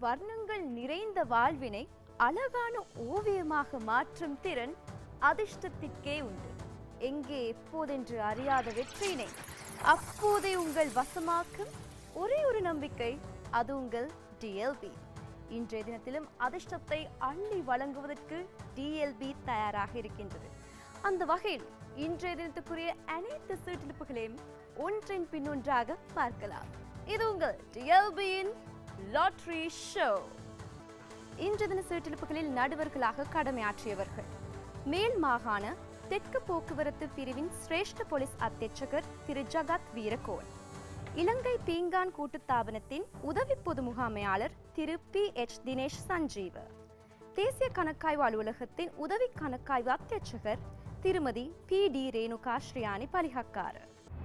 வர்ணங்கள் நிறைந்த வாழ்வினை அழகான ஓவியமாக மாற்றும் திறன் அதிர்ஷ்டத்திற்கே உண்டு எங்கே எப்போதென்று அறியாத வெற்றியினை அப்போதே உங்கள் வசமாக்கும் ஒரே ஒரு நம்பிக்கை அது உங்கள் டிஎல்பி இன்றைய தினத்திலும் அதிர்ஷ்டத்தை அள்ளி வழங்குவதற்கு டிஎல்பி தயாராக இருக்கின்றது அந்த வகையில் இன்றைய தினத்துக்குரிய அனைத்து சீட்டிலிப்புகளையும் ஒன்றின் பின் ஒன்றாக பார்க்கலாம் இது உங்கள் டிஎல்பியின் லாட்ரி ஷோ இன்று தின சீட்டிலிப்புகளில் நடுவர்களாக கடமையாற்றியவர்கள் மேல் மாகாண தெற்கு போக்குவரத்து பிரிவின் சிரேஷ்ட போலீஸ் அத்தியட்சகர் திரு ஜகத் வீரகோன் இலங்கை பீங்கான் கூட்டுத்தாபனத்தின் உதவி பொது முகாமையாளர் திரு பி எச் தினேஷ் சஞ்சீவ தேசிய கணக்காய்வு அலுவலகத்தின் உதவி கணக்காய்வு அத்தியட்சகர் திருமதி பி டி ரேணுகா ஸ்ரீயானி பலிஹக்கார்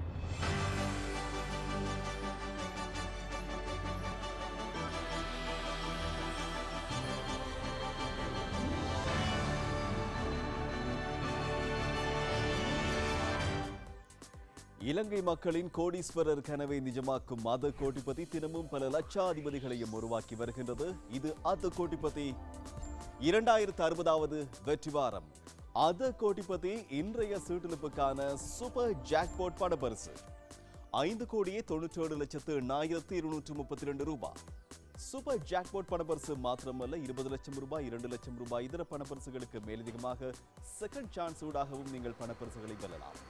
இலங்கை மக்களின் கோடீஸ்வரர் கனவை நிஜமாக்கும் மத கோட்டிபதி தினமும் பல லட்சாதிபதிகளையும் உருவாக்கி வருகின்றது இது அத கோட்டிபதி இரண்டாயிரத்து அறுபதாவது வெற்றி வாரம் அத கோட்டிபதி இன்றைய சீட்டிலிப்புக்கான சூப்பர் ஜாக்பாட் பணப்பரிசு ஐந்து கோடியே தொண்ணூற்றேழு லட்சத்து எண்ணாயிரத்து இருநூற்று முப்பத்தி ரெண்டு ரூபாய் சூப்பர் ஜாக்பாட் பணப்பரிசு மாத்திரமல்ல இருபது லட்சம் ரூபாய் இரண்டு லட்சம் ரூபாய் இதர பணப்பரிசுகளுக்கு மேலதிகமாக செகண்ட் சான்ஸ் ஊடாகவும் நீங்கள் பணப்பரிசுகளை வெல்லலாம்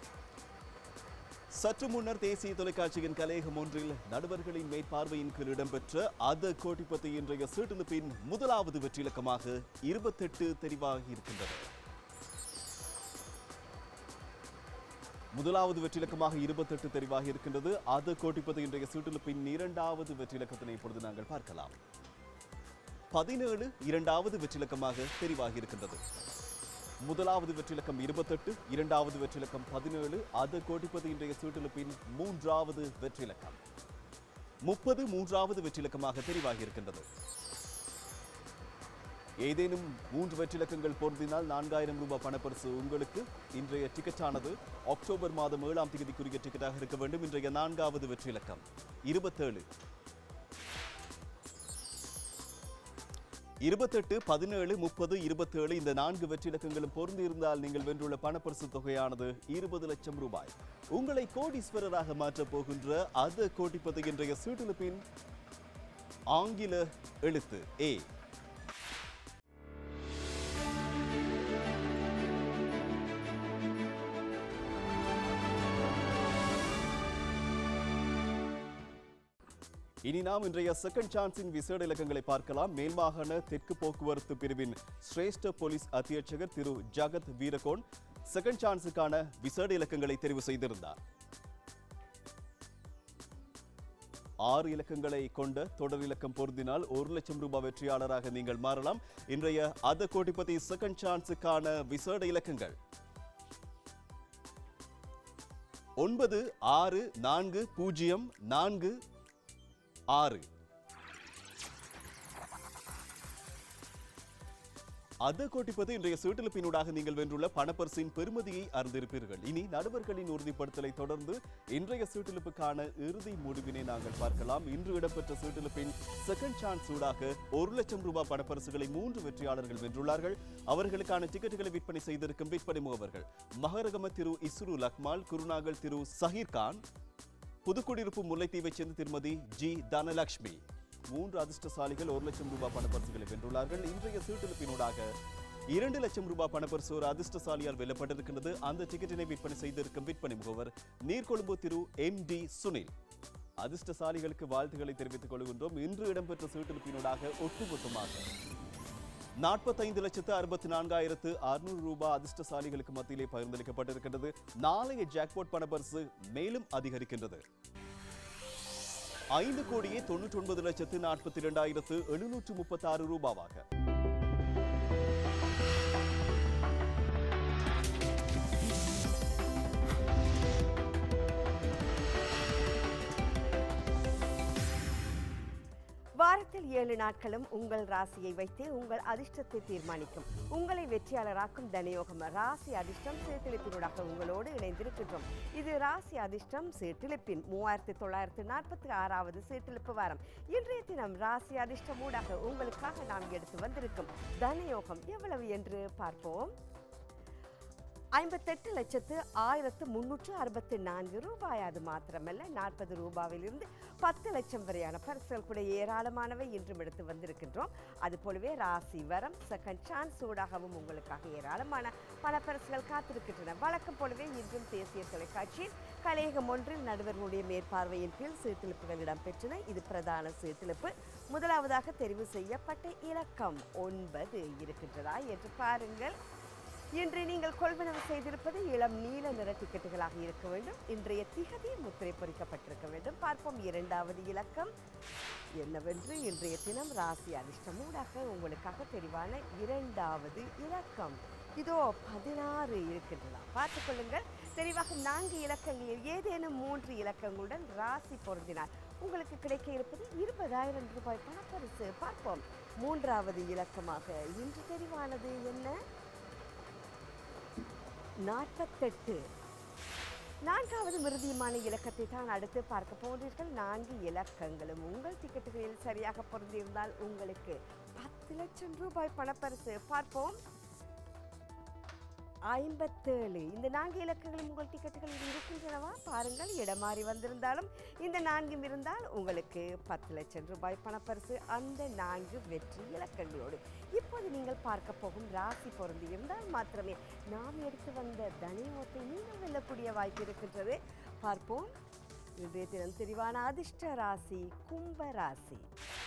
சற்று முன்னர் தேசிய தொலைக்காட்சியின் கலையகம் ஒன்றில் நடுவர்களின் மேற்பார்வையின் கீழ் இடம்பெற்ற அத கோட்டிப்பத்தி இன்றைய சீட்டிலிப்பின் முதலாவது வெற்றிலக்கமாக இருபத்தெட்டு தெரிவாகி இருக்கின்றது முதலாவது வெற்றிலக்கமாக இருபத்தெட்டு தெரிவாகி இருக்கின்றது அது கோட்டிப்பது இன்றைய சீட்டிலிப்பின் இரண்டாவது வெற்றிலக்கத்தினை இப்பொழுது நாங்கள் பார்க்கலாம் பதினேழு இரண்டாவது வெற்றிலக்கமாக தெரிவாகி இருக்கின்றது முதலாவது வெற்றிலக்கம் இருபத்தெட்டு இரண்டாவது வெற்றிலக்கம் பதினேழு அது கோட்டிப்பது இன்றைய சீட்டிலிப்பின் மூன்றாவது வெற்றிலக்கம் முப்பது மூன்றாவது வெற்றிலக்கமாக தெரிவாகி இருக்கின்றது ஏதேனும் மூன்று வெற்றிலக்கங்கள் பொருந்தினால் நான்காயிரம் ரூபாய் பணப்பரிசு உங்களுக்கு இன்றைய டிக்கெட்டானது அக்டோபர் மாதம் ஏழாம் தேதிக்குரிய டிக்கெட்டாக இருக்க வேண்டும் இன்றைய நான்காவது வெற்றிலக்கம் இருபத்தேழு இருபத்தெட்டு பதினேழு முப்பது இருபத்தேழு இந்த நான்கு வெற்றிலக்கங்களும் பொருந்தி இருந்தால் நீங்கள் வென்றுள்ள பணப்பரிசு தொகையானது இருபது லட்சம் ரூபாய் உங்களை கோடீஸ்வரராக மாற்றப் போகின்ற அது கோட்டிப்பது இன்றைய சீட்டிலிப்பின் ஆங்கில எழுத்து ஏ இனி நாம் இன்றைய செகண்ட் சான்ஸின் விசேட இலக்கங்களை பார்க்கலாம் மேல்மாகாண தெற்கு போக்குவரத்து பிரிவின் சிரேஷ்ட போலீஸ் அத்தியட்சகர் திரு ஜகத் வீரகோன் செகண்ட் சான்ஸுக்கான விசேட இலக்கங்களை தெரிவு செய்திருந்தார் ஆறு இலக்கங்களை கொண்ட தொடர் இலக்கம் பொருந்தினால் ஒரு லட்சம் ரூபாய் வெற்றியாளராக நீங்கள் மாறலாம் இன்றைய அத கோட்டிபதி செகண்ட் சான்ஸுக்கான விசேட இலக்கங்கள் ஒன்பது ஆறு நான்கு பூஜ்ஜியம் நான்கு ஆறு அது கோட்டிப்பது இன்றைய சீட்டிலிப்பினூடாக நீங்கள் வென்றுள்ள பணப்பரிசின் பெருமதியை அறிந்திருப்பீர்கள் இனி நடுவர்களின் உறுதிப்படுத்தலை தொடர்ந்து இன்றைய சீட்டிலிப்புக்கான இறுதி முடிவினை நாங்கள் பார்க்கலாம் இன்று இடம்பெற்ற சீட்டிலிப்பின் செகண்ட் சான்ஸ் ஊடாக ஒரு லட்சம் ரூபாய் பணப்பரிசுகளை மூன்று வெற்றியாளர்கள் வென்றுள்ளார்கள் அவர்களுக்கான டிக்கெட்டுகளை விற்பனை செய்திருக்கும் விற்பனை முகவர்கள் மகரகம திரு இஸ்ரு லக்மால் குருநாகல் திரு சஹீர் கான் புதுக்குடியிருப்பு முல்லைத்தீவைச் சேர்ந்த திருமதி ஜி தனலட்சுமி மூன்று அதிர்ஷ்டசாலிகள் ஒரு லட்சம் ரூபாய் பணப்பரிசுகளை வென்றுள்ளார்கள் இன்றைய சீட்டிலிப்பினூடாக இரண்டு லட்சம் ரூபாய் பணப்பரிசு ஒரு அதிர்ஷ்டசாலியால் வெல்லப்பட்டிருக்கின்றது அந்த டிக்கெட்டினை விற்பனை செய்திருக்கும் விற்பனை முகவர் நீர்கொழும்பு திரு எம் டி சுனில் அதிர்ஷ்டசாலிகளுக்கு வாழ்த்துக்களை தெரிவித்துக் கொள்கின்றோம் இன்று இடம்பெற்ற சீட்டிலிப்பினூடாக ஒட்டுமொத்தமாக நாற்பத்தைந்து லட்சத்து அறுபத்தி நான்காயிரத்து அறுநூறு ரூபாய் அதிர்ஷ்டசாலிகளுக்கு மத்தியிலே பகிர்ந்தளிக்கப்பட்டிருக்கின்றது நாளைய ஜாக்பாட் பணப்பரிசு மேலும் அதிகரிக்கின்றது ஐந்து கோடியே தொண்ணூற்றி ஒன்பது லட்சத்து நாற்பத்தி இரண்டாயிரத்து எழுநூற்று முப்பத்தி ஆறு ரூபாவாக வாரத்தில் ஏழு நாட்களும் உங்கள் ராசியை வைத்தே உங்கள் அதிர்ஷ்டத்தை தீர்மானிக்கும் உங்களை வெற்றியாளராக்கும் தனயோகம் ராசி அதிர்ஷ்டம் சீட்டிலிப்பினூடாக உங்களோடு இணைந்திருக்கின்றோம் இது ராசி அதிர்ஷ்டம் சீட்டிலிப்பின் மூவாயிரத்தி தொள்ளாயிரத்தி நாற்பத்தி ஆறாவது சீட்டிலிப்பு வாரம் இன்றைய தினம் ராசி அதிர்ஷ்டம் ஊடாக உங்களுக்காக நாம் எடுத்து வந்திருக்கும் தனயோகம் எவ்வளவு என்று பார்ப்போம் ஐம்பத்தெட்டு லட்சத்து ஆயிரத்து முன்னூற்று அறுபத்தி நான்கு ரூபாய் அது மாத்திரமல்ல நாற்பது ரூபாயிலிருந்து பத்து லட்சம் வரையான பரிசுகள் கூட ஏராளமானவை இன்றும் எடுத்து வந்திருக்கின்றோம் அது போலவே ராசி வரம் செகண்ட் சான்ஸ் ஊடாகவும் உங்களுக்காக ஏராளமான பல பரிசுகள் காத்திருக்கின்றன வழக்கம் போலவே இன்றும் தேசிய தொலைக்காட்சியில் கலையகம் ஒன்றில் நடுவர்களுடைய மேற்பார்வையின் கீழ் சீர்திருப்புகள் இடம்பெற்றன இது பிரதான சீர்திருப்பு முதலாவதாக தெரிவு செய்யப்பட்ட இலக்கம் ஒன்பது இருக்கின்றதா என்று பாருங்கள் இன்று நீங்கள் கொள்வனவு செய்திருப்பது இளம் நீல நிற டிக்கெட்டுகளாக இருக்க வேண்டும் இன்றைய திகதி முத்திரை பொறிக்கப்பட்டிருக்க வேண்டும் பார்ப்போம் இரண்டாவது இலக்கம் என்னவென்று இன்றைய தினம் ராசி அதிர்ஷ்டமூடாக உங்களுக்காக தெரிவான இரண்டாவது இலக்கம் இதோ பதினாறு இருக்கின்றன பார்த்துக் கொள்ளுங்கள் தெரிவாக நான்கு இலக்கங்களில் ஏதேனும் மூன்று இலக்கங்களுடன் ராசி பொருந்தினால் உங்களுக்கு கிடைக்க இருப்பது இருபதாயிரம் ரூபாய் பணப்பரிசு பார்ப்போம் மூன்றாவது இலக்கமாக இன்று தெரிவானது என்ன நாற்பத்தெட்டு நான்காவது மிருதியமான இலக்கத்தை தான் அடுத்து பார்க்க போகிறீர்கள் நான்கு இலக்கங்களும் உங்கள் டிக்கெட்டுகளில் சரியாக பொருந்தியிருந்தால் உங்களுக்கு பத்து லட்சம் ரூபாய் பணப்பரிசு பார்ப்போம் ஐம்பத்தேழு இந்த நான்கு இலக்கங்களும் உங்கள் டிக்கெட்டுகளில் இருக்கின்றனவா பாருங்கள் இடம் மாறி வந்திருந்தாலும் இந்த நான்கும் இருந்தால் உங்களுக்கு பத்து லட்சம் ரூபாய் பணப்பரிசு அந்த நான்கு வெற்றி இலக்கங்களோடு இப்போது நீங்கள் பார்க்க போகும் ராசி பொருந்தி இருந்தால் மாத்திரமே நாம் எடுத்து வந்த தனியோத்தை நீங்கள் வெல்லக்கூடிய வாய்ப்பு இருக்கின்றது பார்ப்போம் இன்றைய தினம் தெரிவான அதிர்ஷ்ட ராசி கும்ப ராசி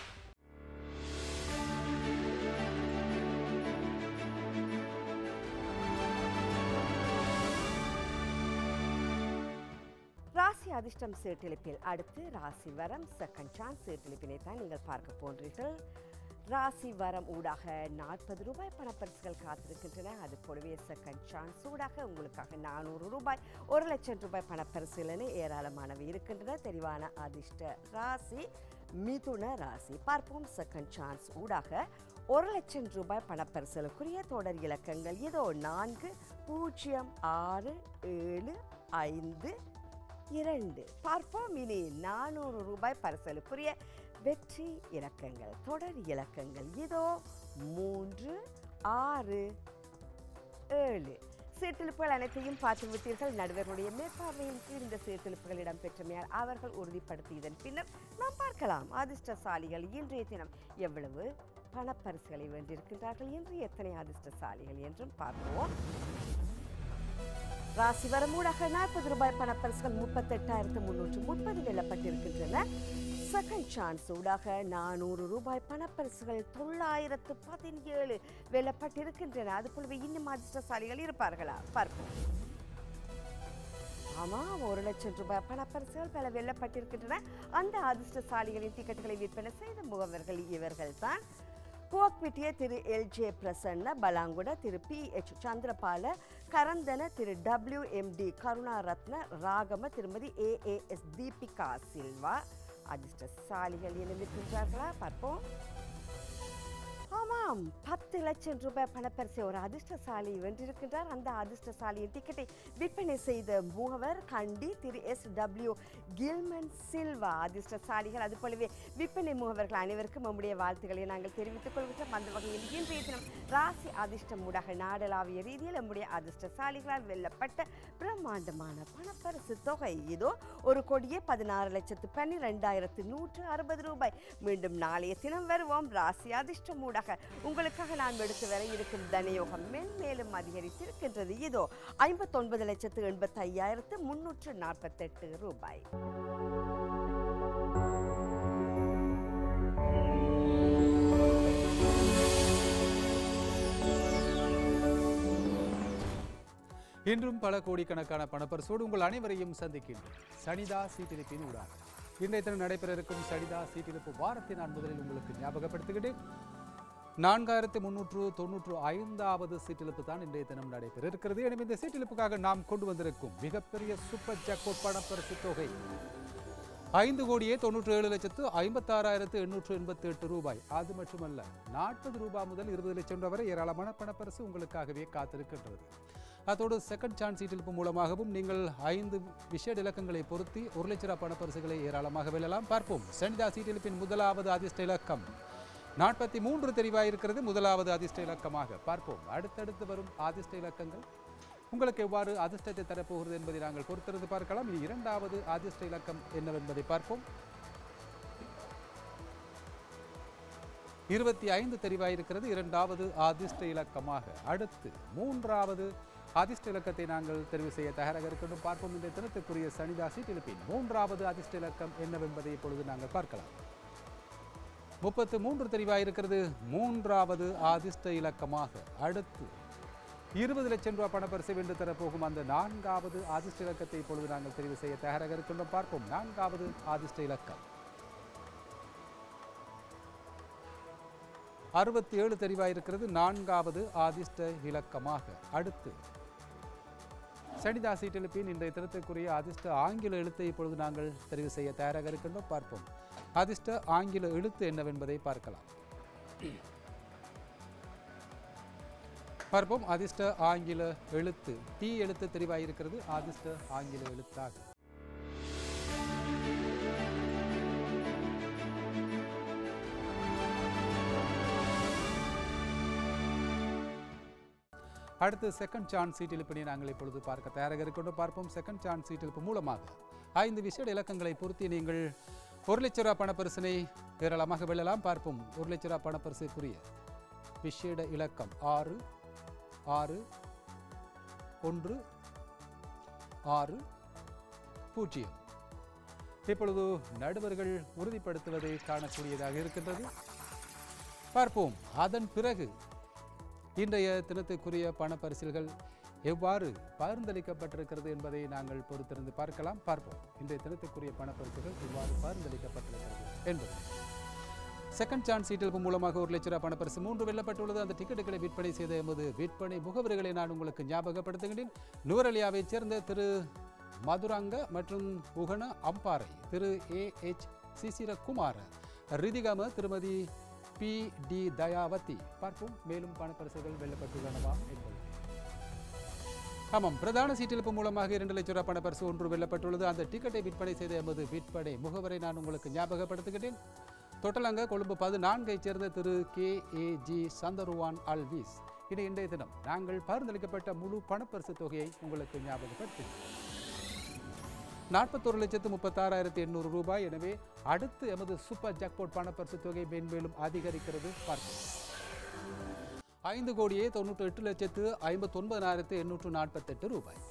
ராசி அதிர்ஷ்டம் சீட்டெழுப்பில் அடுத்து ராசி வரம் செகண்ட் சான்ஸ் சீட்டெழுப்பினை தான் நீங்கள் பார்க்க போன்றீர்கள் ராசி வரம் ஊடாக நாற்பது ரூபாய் பணப்பரிசுகள் காத்திருக்கின்றன அது போலவே செகண்ட் சான்ஸ் ஊடாக உங்களுக்காக நானூறு ரூபாய் ஒரு லட்சம் ரூபாய் பணப்பரிசுகள் என ஏராளமானவை இருக்கின்றன தெரிவான அதிர்ஷ்ட ராசி மிதுன ராசி பார்ப்போம் செகண்ட் சான்ஸ் ஊடாக ஒரு லட்சம் ரூபாய் பணப்பரிசலுக்குரிய தொடர் இலக்கங்கள் இதோ நான்கு பூஜ்ஜியம் ஆறு ஏழு ஐந்து இரண்டு பார்ப்போம் இனி நானூறு ரூபாய் பரிசலுக்குரிய வெற்றி இலக்கங்கள் தொடர் இலக்கங்கள் இதோ மூன்று ஆறு ஏழு சீர்திருப்புகள் அனைத்தையும் பார்த்து விட்டீர்கள் நடுவர்களுடைய மேற்பார்வையின் கீழ் இந்த சீர்திருப்புகள் இடம்பெற்றமையால் அவர்கள் உறுதிப்படுத்தியதன் பின்னர் நாம் பார்க்கலாம் அதிர்ஷ்டசாலிகள் இன்றைய தினம் எவ்வளவு பணப்பரிசுகளை வென்றிருக்கின்றார்கள் என்று எத்தனை அதிர்ஷ்டசாலிகள் என்றும் பார்ப்போம் ராசி வரமூடாக நாற்பது ரூபாய் பணப்பரிசுகள் முப்பத்தெட்டாயிரத்து முன்னூற்று முப்பது வெல்லப்பட்டிருக்கின்றன செகண்ட் சான்ஸ் ஊடாக நானூறு ரூபாய் பணப்பரிசுகள் தொள்ளாயிரத்து பதினேழு வெல்லப்பட்டிருக்கின்றன அது போலவே இன்னும் அதிர்ஷ்டசாலிகள் இருப்பார்களா பார்ப்போம் ஆமாம் ஒரு லட்சம் ரூபாய் பணப்பரிசுகள் பல வெல்லப்பட்டிருக்கின்றன அந்த அதிர்ஷ்டசாலிகளின் டிக்கெட்டுகளை விற்பனை செய்த முகவர்கள் இவர்கள் தான் கோக்விட்டிய திரு எல்ஜே பிரசன்ன பலாங்குட திரு பி எச் சந்திரபால கரந்தன திரு டபிள்யூ எம்டி கருணாரத்ன ராகம திருமதி A A S Deepika Silva அதிர்ஷ்டசாலிகள் நினைக்கின்றார்களா பார்ப்போம் ஆமாம் பத்து லட்சம் ரூபாய் பணப்பரிசை ஒரு அதிர்ஷ்டசாலி வென்றிருக்கின்றார் அந்த அதிர்ஷ்டசாலியின் டிக்கெட்டை விற்பனை செய்த முகவர் கண்டி திரு எஸ் டபிள்யூ கில்மன் சில்வா அதிர்ஷ்டசாலிகள் அது போலவே விற்பனை முகவர்கள் அனைவருக்கும் நம்முடைய வாழ்த்துக்களை நாங்கள் தெரிவித்துக் கொள்கின்றோம் அந்த வகையில் இன்றைய தினம் ராசி அதிர்ஷ்டம் ஊடாக நாடளாவிய ரீதியில் நம்முடைய அதிர்ஷ்டசாலிகளால் வெல்லப்பட்ட பிரம்மாண்டமான பணப்பரிசு தொகை இதோ ஒரு கோடியே பதினாறு லட்சத்து பன்னிரெண்டாயிரத்து நூற்று அறுபது ரூபாய் மீண்டும் நாளைய தினம் வருவோம் ராசி அதிர்ஷ்டம் ஊடாக உங்களுக்காக நான் எடுத்து வர இருக்கும் தனயோகம் மென்மேலும் அதிகரித்திருக்கின்றது இதோ ஐம்பத்தொன்பது லட்சத்து எண்பத்தி ஐயாயிரத்து முன்னூற்று நாற்பத்தெட்டு ரூபாய் இன்றும் பல கோடிக்கணக்கான பணப்பரிசோடு உங்கள் அனைவரையும் சந்திக்கின்றோம் சனிதா சீட்டிருப்பின் ஊடாக இன்றைய தினம் நடைபெற இருக்கும் சனிதா சீட்டிருப்பு வாரத்தை நான் முதலில் உங்களுக்கு ஞாபகப்படுத்துகிறேன் நான்காயிரத்து முன்னூற்று தொன்னூற்று ஐந்தாவது சீட்டிழப்பு தான் இன்றைய தினம் நடைபெற இருக்கிறது எனவே இந்த சீட்டிழப்புக்காக நாம் கொண்டு வந்திருக்கும் மிகப்பெரிய சூப்பர் ஜாக்பாட் பணப்பரிசு தொகை ஐந்து கோடியே தொண்ணூற்றி ஏழு லட்சத்து ஐம்பத்தாறாயிரத்து எண்ணூற்று எண்பத்தி எட்டு ரூபாய் அது மட்டுமல்ல நாற்பது ரூபாய் முதல் இருபது லட்சம் ரூபாய் வரை ஏராளமான பணப்பரிசு உங்களுக்காகவே காத்திருக்கின்றது அதோடு செகண்ட் சான்ஸ் சீட்டிருப்பு மூலமாகவும் நீங்கள் ஐந்து விஷேட இலக்கங்களை பொருத்தி ஒரு லட்ச ரூபாய் பணப்பரிசுகளை ஏராளமாக வெல்லலாம் பார்ப்போம் சனிதா சீட்டிருப்பின் முதலாவது அதிர்ஷ்ட இலக்கம் நாற்பத்தி மூன்று தெரிவாயிருக்கிறது முதலாவது அதிர்ஷ்ட இலக்கமாக பார்ப்போம் அடுத்தடுத்து வரும் அதிர்ஷ்ட இலக்கங்கள் உங்களுக்கு எவ்வாறு அதிர்ஷ்டத்தை தரப்போகிறது என்பதை நாங்கள் பொறுத்திருந்து பார்க்கலாம் இனி இரண்டாவது அதிர்ஷ்ட இலக்கம் என்னவென்பதை பார்ப்போம் இருபத்தி ஐந்து தெரிவாயிருக்கிறது இரண்டாவது அதிர்ஷ்ட இலக்கமாக அடுத்து மூன்றாவது அதிர்ஷ்ட இலக்கத்தை நாங்கள் தெரிவு செய்ய தயாராக இருக்கட்டும் பார்ப்போம் இந்த தினத்துக்குரிய சனிதாசி பிலிப்பின் மூன்றாவது அதிர்ஷ்ட இலக்கம் என்னவென்பதை இப்பொழுது நாங்கள் பார்க்கலாம் முப்பத்து மூன்று தெரிவாயிருக்கிறது மூன்றாவது அதிர்ஷ்ட இலக்கமாக அடுத்து இருபது லட்சம் ரூபாய் பணப்பரிசு வென்று தரப்போகும் அந்த நான்காவது அதிர்ஷ்ட இலக்கத்தை இப்பொழுது நாங்கள் தெரிவு செய்ய தயாராக இருக்கின்றோம் பார்ப்போம் நான்காவது அதிர்ஷ்ட இலக்கம் அறுபத்தி ஏழு தெரிவாயிருக்கிறது நான்காவது அதிர்ஷ்ட இலக்கமாக அடுத்து சனிதாசி டெலிப்பின் இன்றைய தினத்துக்குரிய அதிர்ஷ்ட ஆங்கில எழுத்தை இப்பொழுது நாங்கள் தெரிவு செய்ய தயாராக இருக்கின்றோம் பார்ப்போம் அதிர்ஷ்ட ஆங்கில எழுத்து என்னவென்பதை பார்க்கலாம் பார்ப்போம் அதிர்ஷ்ட ஆங்கில எழுத்து டி எழுத்து தெரிவாயிருக்கிறது அதிர்ஷ்ட ஆங்கில எழுத்தாக அடுத்து செகண்ட் சான்ஸ் சீட்டிலிப்பினை நாங்கள் இப்பொழுது பார்க்க தயாராக இருக்கின்றோம் பார்ப்போம் செகண்ட் சான்ஸ் சீட்டிலிப்பு மூலமாக ஐந்து விசேட இலக்கங்களை பொருத்தி நீங்கள் ஒரு லட்ச ரூபா பணப்பரிசினை ஏராளமாக வெல்லலாம் பார்ப்போம் ஒரு லட்ச ரூபா பணப்பரிசுக்குரிய விசேட இலக்கம் ஆறு ஆறு ஒன்று ஆறு பூஜ்ஜியம் இப்பொழுது நடுவர்கள் உறுதிப்படுத்துவதை காணக்கூடியதாக இருக்கின்றது பார்ப்போம் அதன் பிறகு இன்றைய தினத்துக்குரிய பணப்பரிசில்கள் எவ்வாறு பகிர்ந்தளிக்கப்பட்டிருக்கிறது என்பதை நாங்கள் பொறுத்திருந்து பார்க்கலாம் பார்ப்போம் இன்றைய தினத்துக்குரிய பணப்பரிசுகள் எவ்வாறு பகிர்ந்தளிக்கப்பட்டிருக்கிறது என்பது செகண்ட் சான்ஸ் சீட்டில் மூலமாக ஒரு லட்ச ரூபாய் பணப்பரிசு மூன்று வெல்லப்பட்டுள்ளது அந்த டிக்கெட்டுகளை விற்பனை செய்த எமது விற்பனை முகவரிகளை நான் உங்களுக்கு ஞாபகப்படுத்துகின்றேன் நுவரலியாவைச் சேர்ந்த திரு மதுரங்க மற்றும் புகன அம்பாறை திரு ஏ எச் சிசிரகுமார் ரிதிகம திருமதி பி டி தயாவதி பார்ப்போம் மேலும் பணப்பரிசுகள் வெல்லப்பட்டுள்ளனவா என்பது ஆமாம் பிரதான சீட்டிழப்பு மூலமாக இரண்டு லட்சம் ரூபாய் பணப்பரிசு ஒன்று வெல்லப்பட்டுள்ளது அந்த டிக்கெட்டை விற்பனை செய்த எமது விற்பனை முகவரை நான் உங்களுக்கு ஞாபகப்படுத்துகிறேன் தொட்டலங்க கொழும்பு பதினான்கைச் சேர்ந்த திரு கே ஏ ஜி சந்தருவான் அல்வீஸ் இது இன்றைய தினம் நாங்கள் பகிர்ந்தளிக்கப்பட்ட முழு பணப்பரிசு தொகையை உங்களுக்கு ஞாபகப்படுத்துகிறேன் நாற்பத்தொரு லட்சத்து முப்பத்தாறாயிரத்தி எண்ணூறு ரூபாய் எனவே அடுத்து எமது சூப்பர் ஜாக்பாட் பணப்பரிசு தொகை மேன்மேலும் அதிகரிக்கிறது பார்ப்போம் ஐந்து கோடியே தொண்ணூற்றி எட்டு லட்சத்து ஐம்பத்தொன்பதாயிரத்து எண்ணூற்று நாற்பத்தெட்டு ரூபாய்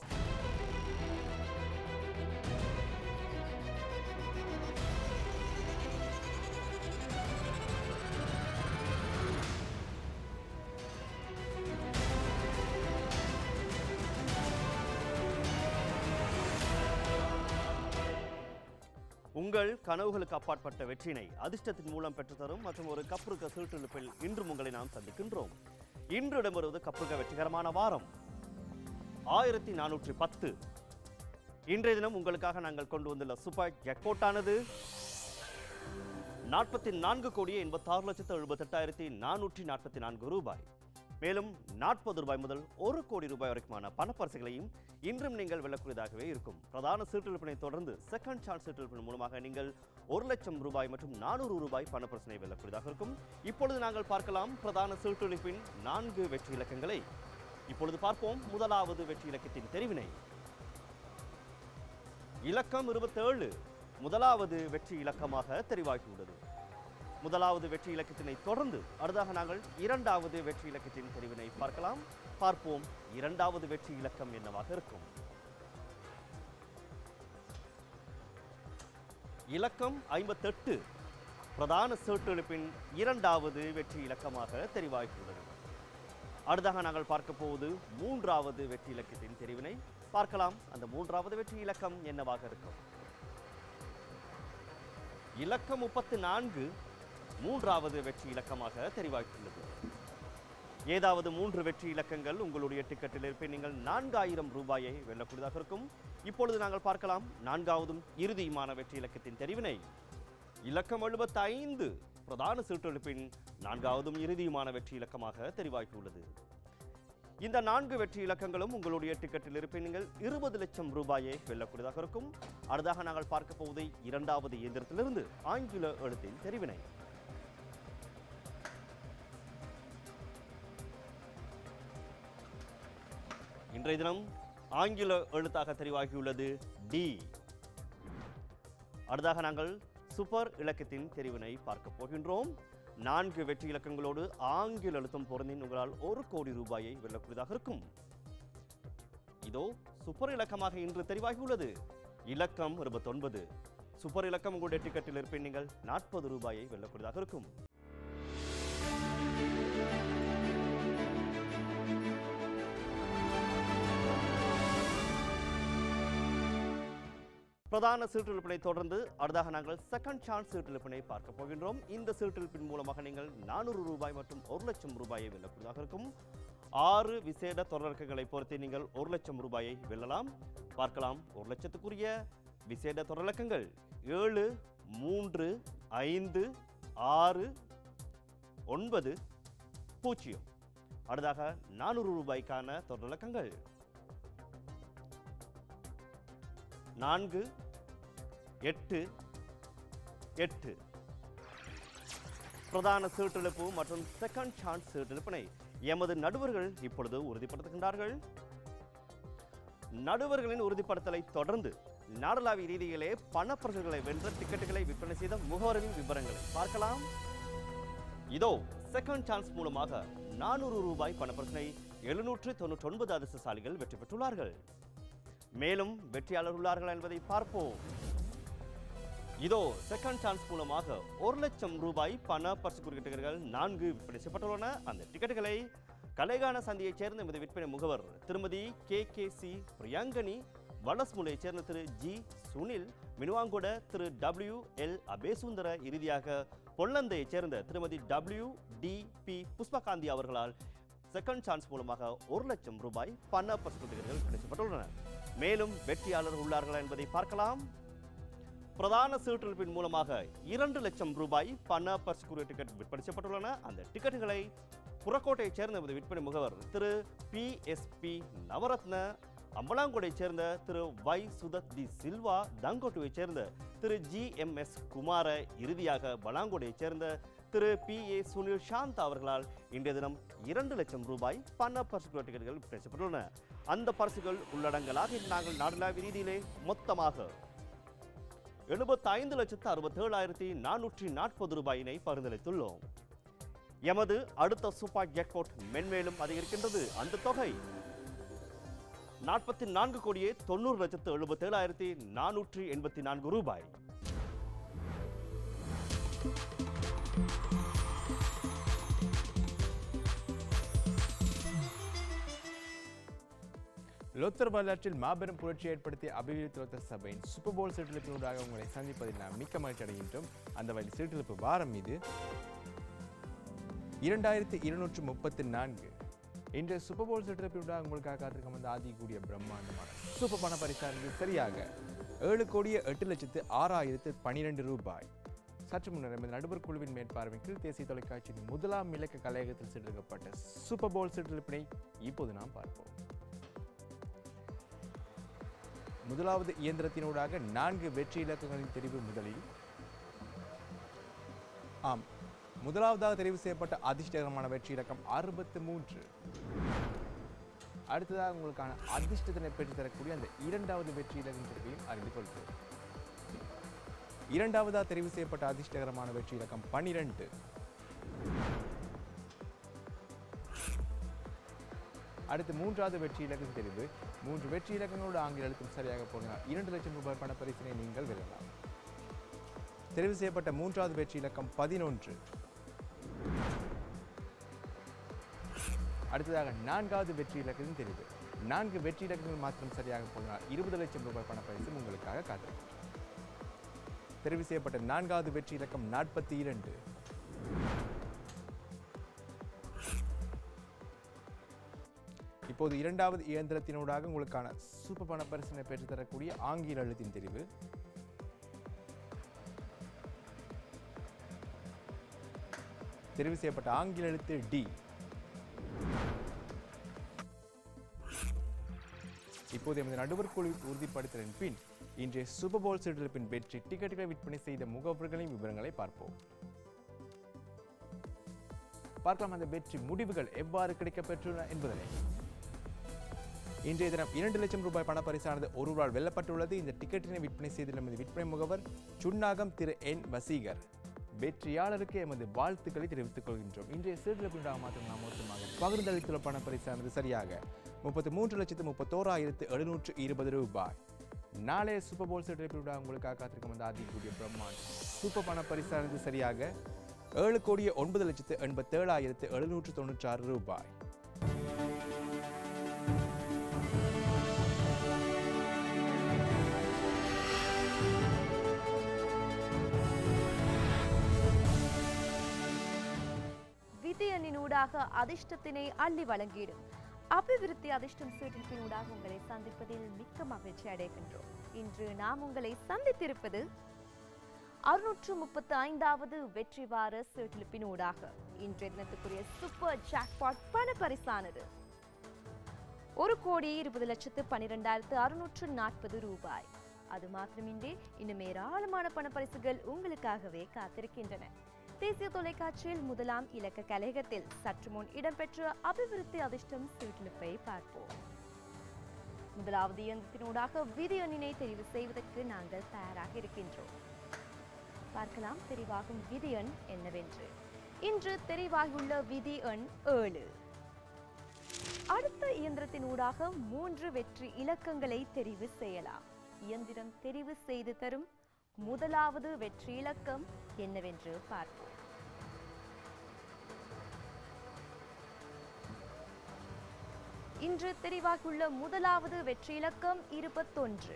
உங்கள் கனவுகளுக்கு அப்பாற்பட்ட வெற்றினை அதிர்ஷ்டத்தின் மூலம் பெற்றுத்தரும் மற்றும் ஒரு கப்ருக்க சீட்டெழுப்பில் இன்றும் உங்களை நாம் சந்திக்கின்றோம் இன்று இடம்பெறுவது கப்ருக்க வெற்றிகரமான வாரம் ஆயிரத்தி நானூற்றி பத்து இன்றைய தினம் உங்களுக்காக நாங்கள் கொண்டு வந்துள்ள சூப்பர் ஜாக்பாட்டானது நாற்பத்தி நான்கு கோடியே எண்பத்தாறு லட்சத்து எழுபத்தெட்டாயிரத்தி நானூற்றி நாற்பத்தி நான்கு ரூபாய் மேலும் நாற்பது ரூபாய் முதல் ஒரு கோடி ரூபாய் வரைக்குமான பணப்பரிசுகளையும் இன்றும் நீங்கள் வெல்லக்கூடியதாகவே இருக்கும் பிரதான சீட்டெழுப்பினை தொடர்ந்து செகண்ட் சான்ஸ் சீட்டெழுப்பின் மூலமாக நீங்கள் ஒரு லட்சம் ரூபாய் மற்றும் நானூறு ரூபாய் பணப்பரிசனை வெல்லக்கூடியதாக இருக்கும் இப்பொழுது நாங்கள் பார்க்கலாம் பிரதான சீட்டெழுப்பின் நான்கு வெற்றி இலக்கங்களை இப்பொழுது பார்ப்போம் முதலாவது வெற்றி இலக்கத்தின் தெரிவினை இலக்கம் இருபத்தேழு முதலாவது வெற்றி இலக்கமாக தெரிவாகியுள்ளது முதலாவது வெற்றி இலக்கத்தினை தொடர்ந்து அடுத்ததாக நாங்கள் இரண்டாவது வெற்றி இலக்கத்தின் தெரிவினை பார்க்கலாம் பார்ப்போம் இரண்டாவது வெற்றி இலக்கம் என்னவாக இருக்கும் இலக்கம் ஐம்பத்தெட்டு பிரதான சீட்டெழுப்பின் இரண்டாவது வெற்றி இலக்கமாக தெரிவாகியுள்ளது அடுத்ததாக நாங்கள் பார்க்க போவது மூன்றாவது வெற்றி இலக்கத்தின் தெரிவினை பார்க்கலாம் அந்த மூன்றாவது வெற்றி இலக்கம் என்னவாக இருக்கும் இலக்கம் முப்பத்து நான்கு மூன்றாவது வெற்றி இலக்கமாக தெரிவாகியுள்ளது ஏதாவது மூன்று வெற்றி இலக்கங்கள் உங்களுடைய டிக்கெட்டில் இருப்பேன் நீங்கள் நான்காயிரம் ரூபாயை வெல்லக்கூடியதாக இருக்கும் இப்பொழுது நாங்கள் பார்க்கலாம் நான்காவதும் இறுதியுமான வெற்றி இலக்கத்தின் தெரிவினை இலக்கம் எழுபத்தைந்து பிரதான சீட்டெழுப்பின் நான்காவதும் இறுதியுமான வெற்றி இலக்கமாக தெரிவாகியுள்ளது இந்த நான்கு வெற்றி இலக்கங்களும் உங்களுடைய டிக்கெட்டில் இருப்பின் நீங்கள் இருபது லட்சம் ரூபாயை வெல்லக்கூடியதாக இருக்கும் அடுத்ததாக நாங்கள் பார்க்க போவது இரண்டாவது இயந்திரத்திலிருந்து ஆங்கில எழுத்தின் தெரிவினை இன்றைய தினம் ஆங்கில எழுத்தாக தெரிவாகியுள்ளது டி அடுத்ததாக நாங்கள் சூப்பர் இலக்கத்தின் தெரிவினை பார்க்க போகின்றோம் நான்கு வெற்றி இலக்கங்களோடு ஆங்கில எழுத்தும் பொருந்தின் உங்களால் ஒரு கோடி ரூபாயை வெல்லக்கூடியதாக இருக்கும் இதோ சூப்பர் இலக்கமாக இன்று தெரிவாகியுள்ளது இலக்கம் இருபத்தொன்பது சூப்பர் இலக்கம் உங்களுடைய டிக்கெட்டில் இருப்பின் நீங்கள் நாற்பது ரூபாயை வெல்லக்கூடியதாக இருக்கும் பிரதான சீட்டெழுப்பினை தொடர்ந்து அடுத்ததாக நாங்கள் செகண்ட் சான்ஸ் சீட்டெழுப்பினை பார்க்க போகின்றோம் இந்த சீட்டெழுப்பின் மூலமாக நீங்கள் நானூறு ரூபாய் மற்றும் ஒரு லட்சம் ரூபாயை வெல்லக்கூடியதாக இருக்கும் ஆறு விசேட தொடர்களை பொறுத்து நீங்கள் ஒரு லட்சம் ரூபாயை வெல்லலாம் பார்க்கலாம் ஒரு லட்சத்துக்குரிய விசேட தொடர்லக்கங்கள் ஏழு மூன்று ஐந்து ஆறு ஒன்பது பூஜ்ஜியம் அடுத்ததாக நானூறு ரூபாய்க்கான தொடர்லக்கங்கள் நான்கு எட்டு எட்டு பிரதான சீட்டெழுப்பு மற்றும் செகண்ட் சான்ஸ் சீட்டெழுப்பினை எமது நடுவர்கள் இப்பொழுது உறுதிப்படுத்துகின்றார்கள் நடுவர்களின் உறுதிப்படுத்தலை தொடர்ந்து நாடளாவிய ரீதியிலே பணப்பரிசுகளை வென்ற டிக்கெட்டுகளை விற்பனை செய்த முகவரின் விவரங்களை பார்க்கலாம் இதோ செகண்ட் சான்ஸ் மூலமாக நானூறு ரூபாய் பணப்பரிசனை எழுநூற்று தொண்ணூற்றி ஒன்பது அதிர்ஷ்டசாலிகள் வெற்றி பெற்றுள்ளார்கள் மேலும் வெற்றியாளர் உள்ளார்கள் என்பதை பார்ப்போம் இதோ செகண்ட் சான்ஸ் மூலமாக ஒரு லட்சம் ரூபாய் பண பரிசு டிக்கெட்டுகள் நான்கு விற்பனை செய்யப்பட்டுள்ளன அந்த டிக்கெட்டுகளை கலைகான சந்தியைச் சேர்ந்த எமது விற்பனை முகவர் திருமதி கே கே சி பிரியங்கனி வலஸ்முலையைச் சேர்ந்த திரு ஜி சுனில் மினுவாங்குட திரு டபிள்யூ எல் அபேசுந்தர இறுதியாக பொல்லந்தையைச் சேர்ந்த திருமதி டபிள்யூ டி பி புஷ்பகாந்தி அவர்களால் செகண்ட் சான்ஸ் மூலமாக ஒரு லட்சம் ரூபாய் பண பரிசு டிக்கெட்டுகள் கிடைக்கப்பட்டுள்ளன மேலும் வெற்றியாளர் உள்ளார்களா என்பதை பார்க்கலாம் பிரதான சீட்டெழுப்பின் மூலமாக இரண்டு லட்சம் ரூபாய் பண பரிசுக்குரிய டிக்கெட் விற்பனை செய்யப்பட்டுள்ளன அந்த டிக்கெட்டுகளை புறக்கோட்டையைச் சேர்ந்த நமது விற்பனை முகவர் திரு பி எஸ் பி நவரத்ன அம்பலாங்குடையைச் சேர்ந்த திரு வை சுதத் தி சில்வா தங்கோட்டுவைச் சேர்ந்த திரு ஜி எம் எஸ் குமார இறுதியாக பலாங்குடையைச் சேர்ந்த திரு பி ஏ சுனில் சாந்த் அவர்களால் இன்றைய தினம் இரண்டு லட்சம் ரூபாய் பண பரிசுக்குரிய டிக்கெட்டுகள் விற்பனை செய்யப்பட்டுள்ளன அந்த பரிசுகள் உள்ளடங்கலாக இன்று நாங்கள் நாடளாவிய ரீதியிலே மொத்தமாக எழுபத்தைந்து லட்சத்து அறுபத்தேழாயிரத்தி நானூற்றி நாற்பது ரூபாயினை பரிந்துரைத்துள்ளோம் எமது அடுத்த சூப்பர் ஜாக்பாட் மென்மேலும் அதிகரிக்கின்றது அந்த தொகை நாற்பத்தி நான்கு கோடியே தொண்ணூறு லட்சத்து எழுபத்தேழாயிரத்தி நானூற்றி எண்பத்தி நான்கு ரூபாய் லோத்தர் வரலாற்றில் மாபெரும் புரட்சி ஏற்படுத்திய அபிவிருத்தி லோத்தர் சபையின் சூப்பர் போல் சீட்டெழுப்பினூடாக உங்களை சந்திப்பதில் நாம் மிக்க மகிழ்ச்சி அடைகின்றோம் அந்த வழி சீட்டெழுப்பு வாரம் மீது இரண்டாயிரத்தி இருநூற்று முப்பத்தி நான்கு இன்றைய சூப்பர் போல் சீட்டெழுப்பினூடாக உங்களுக்காக காத்திருக்கும் அந்த ஆதி கூடிய பிரம்மாண்டமான சூப்பர் பண பரிசானது சரியாக ஏழு கோடியே எட்டு லட்சத்து ஆறாயிரத்து பனிரெண்டு ரூபாய் சற்று முன்னர் எமது நடுவர் குழுவின் மேற்பார்வையின் கீழ் தேசிய தொலைக்காட்சியின் முதலாம் இலக்க கலையகத்தில் சீட்டெடுக்கப்பட்ட சூப்பர் போல் சீட்டெழுப்பினை இப்போது நாம் பார்ப்போம் முதலாவது இயந்திரத்தினூடாக நான்கு வெற்றி இலக்கங்களின் தெரிவு முதலில் ஆம் முதலாவதாக தெரிவு செய்யப்பட்ட அதிர்ஷ்டகரமான வெற்றி இலக்கம் அறுபத்து மூன்று அடுத்ததாக உங்களுக்கான அதிர்ஷ்டத்தினை பெற்று தரக்கூடிய அந்த இரண்டாவது வெற்றி இலக்கம் தெரிவையும் அறிந்து கொள்கிறோம் இரண்டாவதாக தெரிவு செய்யப்பட்ட அதிர்ஷ்டகரமான வெற்றி இலக்கம் பனிரெண்டு அடுத்து மூன்றாவது வெற்றி இலக்கம் தெரிவு மூன்று வெற்றி இலக்கங்களோடு ஆங்கில எழுத்தும் சரியாக போனால் இரண்டு லட்சம் ரூபாய் பண பரிசினை நீங்கள் வெல்லலாம் தெரிவு செய்யப்பட்ட மூன்றாவது வெற்றி இலக்கம் பதினொன்று அடுத்ததாக நான்காவது வெற்றி இலக்கத்தின் தெரிவு நான்கு வெற்றி இலக்கங்கள் மாத்திரம் சரியாக போனால் இருபது லட்சம் ரூபாய் பண பரிசு உங்களுக்காக காத்திருக்கும் தெரிவு செய்யப்பட்ட நான்காவது வெற்றி இலக்கம் நாற்பத்தி இரண்டு இப்போது இரண்டாவது இயந்திரத்தினூடாக உங்களுக்கான சூப்பர் பண பரிசனை பெற்றுத்தரக்கூடிய ஆங்கில எழுத்தின் தெரிவு தெரிவு செய்யப்பட்ட ஆங்கில எழுத்து டி இப்போது எமது நடுவர் குழு உறுதிப்படுத்தலின் பின் இன்றைய சூப்பர் போல் சுற்றெடுப்பின் வெற்றி டிக்கெட்டுகளை விற்பனை செய்த முகவர்களின் விவரங்களை பார்ப்போம் பார்க்கலாம் அந்த வெற்றி முடிவுகள் எவ்வாறு கிடைக்கப்பெற்றுள்ளன என்பதனை இன்றைய தினம் இரண்டு லட்சம் ரூபாய் பண பரிசானது ஒருவரால் வெல்லப்பட்டுள்ளது இந்த டிக்கெட்டினை விற்பனை செய்துள்ள எமது விற்பனை முகவர் சுன்னாகம் திரு என் வசீகர் வெற்றியாளருக்கு எமது வாழ்த்துக்களை தெரிவித்துக் கொள்கின்றோம் இன்றைய சீர்திருப்பினராக மாற்றம் நாம் மொத்தமாக பகிர்ந்தளித்துள்ள பண பரிசானது சரியாக முப்பத்தி மூன்று லட்சத்து முப்பத்தோராயிரத்து எழுநூற்று இருபது ரூபாய் நாளைய சூப்பர் போல் சீர்திருப்பினராக உங்களுக்காக காத்திருக்கும் அந்த ஆதிக்கூடிய பிரம்மாண்டம் சூப்பர் பண பரிசானது சரியாக ஏழு கோடியே ஒன்பது லட்சத்து எண்பத்தேழாயிரத்து எழுநூற்று தொண்ணூற்றாறு ரூபாய் விதியனினூடாக அதிர்ஷ்டத்தினை அள்ளி வழங்கிடும் அபிவிருத்தி அதிர்ஷ்டம் சீட்டினூடாக உங்களை சந்திப்பதில் மிக்க மகிழ்ச்சி அடைகின்றோம் இன்று நாம் உங்களை சந்தித்திருப்பது அறுநூற்று முப்பத்து ஐந்தாவது வெற்றி வார சீட்டிலிப்பினூடாக இன்றைய தினத்துக்குரிய சூப்பர் ஜாக்பாட் பண பரிசானது ஒரு கோடி இருபது லட்சத்து பன்னிரெண்டாயிரத்து அறுநூற்று நாற்பது ரூபாய் அது மாத்திரமின்றி இன்னும் ஏராளமான பணப்பரிசுகள் உங்களுக்காகவே காத்திருக்கின்றன தேசிய தொலைக்காட்சியில் முதலாம் இலக்க கலையகத்தில் சற்று முன் இடம்பெற்ற அபிவிருத்தி அதிர்ஷ்டம் சீட்டிலிப்பை பார்ப்போம் முதலாவது இயந்திரத்தினூடாக விதி எண்ணினை தெரிவு செய்வதற்கு நாங்கள் தயாராக இருக்கின்றோம் பார்க்கலாம் தெரிவாகும் விதி எண் என்னவென்று இன்று தெரிவாகியுள்ள விதி எண் ஏழு அடுத்த இயந்திரத்தினூடாக மூன்று வெற்றி இலக்கங்களை தெரிவு செய்யலாம் இயந்திரம் தெரிவு செய்து தரும் முதலாவது வெற்றி இலக்கம் என்னவென்று பார்ப்போம் இன்று தெரிவாகியுள்ள முதலாவது வெற்றி இலக்கம் இருபத்தொன்று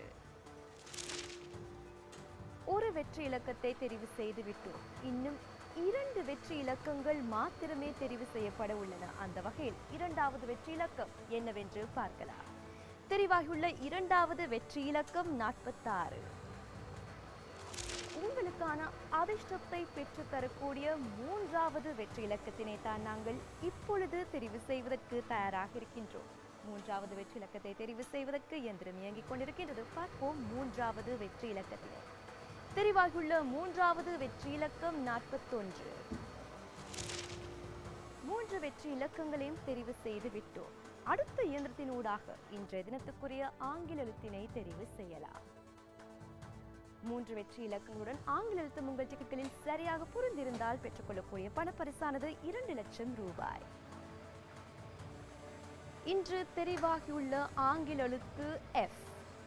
ஒரு வெற்றி இலக்கத்தை தெரிவு செய்து விட்டோம் இன்னும் இரண்டு வெற்றி இலக்கங்கள் மாத்திரமே தெரிவு செய்யப்பட உள்ளன அந்த வகையில் இரண்டாவது வெற்றி இலக்கம் என்னவென்று பார்க்கலாம் தெரிவாகியுள்ள இரண்டாவது வெற்றி இலக்கம் நாற்பத்தாறு உங்களுக்கான அதிர்ஷ்டத்தை பெற்று தரக்கூடிய மூன்றாவது வெற்றி இலக்கத்தினை தான் நாங்கள் இப்பொழுது தெரிவு செய்வதற்கு தயாராக இருக்கின்றோம் மூன்றாவது வெற்றி இலக்கத்தை தெரிவு செய்வதற்கு இயந்திரம் இயங்கிக் கொண்டிருக்கின்றது பார்ப்போம் மூன்றாவது வெற்றி இலக்கத்தினை தெரிவாகியுள்ள மூன்றாவது வெற்றி இலக்கம் நாற்பத்தொன்று மூன்று வெற்றி இலக்கங்களையும் தெரிவு செய்து விட்டோம் அடுத்த இயந்திரத்தினூடாக இன்றைய தினத்துக்குரிய ஆங்கில எழுத்தினை தெரிவு செய்யலாம் மூன்று வெற்றி இலக்கங்களுடன் ஆங்கில எழுத்து உங்கள் டிக்கெட்டுகளில் சரியாக புரிந்திருந்தால் பெற்றுக்கொள்ளக்கூடிய பணப்பரிசானது இரண்டு லட்சம் ரூபாய் இன்று தெரிவாகியுள்ள ஆங்கில எழுத்து எஃப்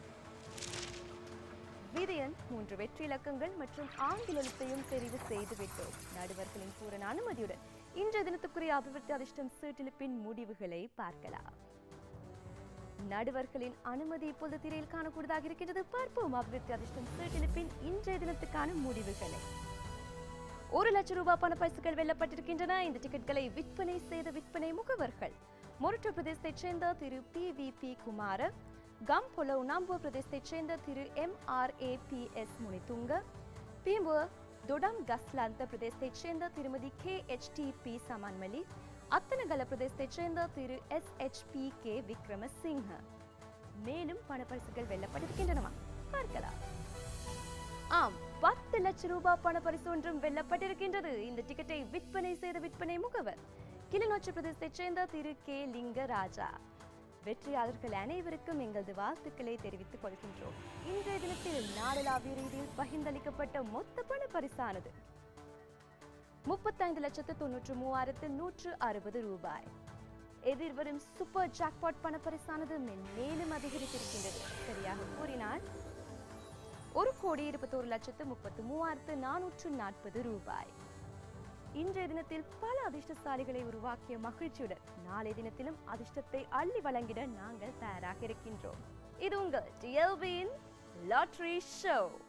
விதியன் மூன்று வெற்றி இலக்கங்கள் மற்றும் ஆங்கில எழுத்தையும் தெரிவு செய்து விட்டோம் நடுவர்களின் பூரண அனுமதியுடன் இன்றைய தினத்துக்குரிய அபிவிருத்தி அதிர்ஷ்டம் சீட்டிலிப்பின் முடிவுகளை பார்க்கலாம் நடுவர்களின் அனுமதி இப்பொழுது திரையில் காணக்கூடியதாக இருக்கின்றது பார்ப்போம் அபிவிருத்தி அதிர்ஷ்டம் சீட்டிலிப்பின் இன்றைய தினத்துக்கான முடிவுகளை ஒரு லட்சம் ரூபாய் பண பரிசுகள் வெல்லப்பட்டிருக்கின்றன இந்த டிக்கெட்களை விற்பனை செய்த விற்பனை முகவர்கள் மொரட்டோ பிரதேசத்தைச் சேர்ந்த திரு P V P Kumara Gampola உணாம்பு பிரதேசத்தைச் சேர்ந்த திரு M R A P S Munidunga பீம்பு தொடம் கஸ்லாந்த பிரதேசத்தைச் சேர்ந்த திருமதி K H D P Samanmali Attanagalla பிரதேசத்தைச் சேர்ந்த திரு S H P K Wickramasinghe மேலும் பணப்பரிசுகள் வெல்லப்பட்டிருக்கின்றனவா பார்க்கலாம் ஆம் பத்து லட்சம் ரூபாய் பணப்பரிசு ஒன்றும் வெல்லப்பட்டிருக்கின்றது இந்த டிக்கெட்டை விற்பனை செய்த விற்பனை முகவர் கிளிநொச்சி பிரதேசத்தைச் சேர்ந்த திரு கே லிங்கராஜா வெற்றியாளர்கள் அனைவருக்கும் எங்களது வாழ்த்துக்களை தெரிவித்துக் கொள்கின்றோம் இன்றைய தினத்தில் நாடளாவிய ரீதியில் பகிர்ந்தளிக்கப்பட்ட மொத்த பண பரிசானது முப்பத்தைந்து லட்சத்து தொன்னூற்று மூவாயிரத்து நூற்று அறுபது ரூபாய் எதிர்வரும் சூப்பர் ஜாக்பாட் பண பரிசானது மேலும் அதிகரித்திருக்கின்றது சரியாக கூறினால் ஒரு கோடி இருபத்தோரு லட்சத்து முப்பத்து மூவாயிரத்து நானூற்று நாற்பது ரூபாய் இன்றைய தினத்தில் பல அதிர்ஷ்டசாலிகளை உருவாக்கிய மகிழ்ச்சியுடன் நாளைய தினத்திலும் அதிர்ஷ்டத்தை அள்ளி வழங்கிட நாங்கள் தயாராக இருக்கின்றோம் இது உங்கள் டிஎல்பியின் லாட்ரி ஷோ